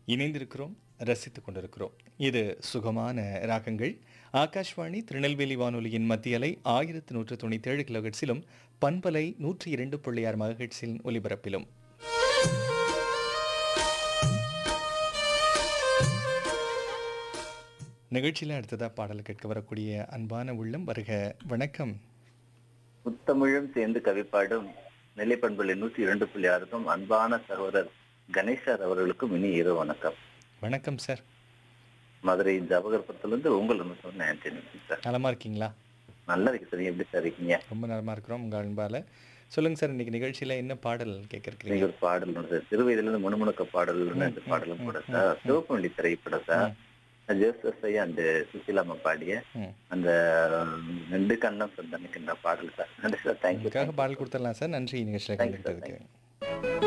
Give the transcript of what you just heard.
இணைந்திருக்கிறோம் ரசித்துக் கொண்டிருக்கிறோம் இது சுகமான ராகங்கள் ஆகாஷ்வாணி திருநெல்வேலி வானொலியின் மத்திய அலை ஆயிரத்து நூற்று தொண்ணூற்றி ஏழு கிலோஹெட்ஸிலும் பண்பலை நூற்றி இரண்டு புள்ளி ஆறு மகஹெட்ஸின் ஒலிபரப்பிலும் நிகழ்ச்சியில் அடுத்ததா பாடல் கேட்க வரக்கூடிய அன்பான உள்ளம் வருக வணக்கம் முத்தமிழும் சேர்ந்து கவிப்பாடும் நெல்லை பண்புல நூற்றி இரண்டு புள்ளி ஆறுக்கும் அன்பான சகோதரர் கணேசர் அவர்களுக்கும் இனி இரவு வணக்கம் வணக்கம் சார் மதுரை ஜவகர்புரத்திலிருந்து உங்கள் சொன்ன ஆண்டனி சார் நலமா இருக்கீங்களா நல்லா இருக்கு சார் எப்படி சார் இருக்கீங்க ரொம்ப நலமா இருக்கிறோம் உங்க அன்பால சொல்லுங்க சார் இன்னைக்கு நிகழ்ச்சியில என்ன பாடல் கேட்க நீங்க இருக்கிறீங்க ஒரு பாடல் ஒன்று சார் சிறுவயதுல இருந்து முணுமுணுக்க பாடல்னு இந்த பாடலும் கூட சார் சிவப்பு வண்டி திரைப்படம் சார் ஜோசப் ஐயா அந்த சுசிலாமா பாடிய ம். அந்த ரெண்டு கண்ணம் சொந்தனுக்கு இந்த பாடல் சார் நன்றி சார் தேங்க்யூ உங்களுக்காக பாடல் கொடுத்துடலாம் சார் நன்றி நிகழ்ச்சியில் Thank you, sir. கலந்துக்கிட்டதுக்கு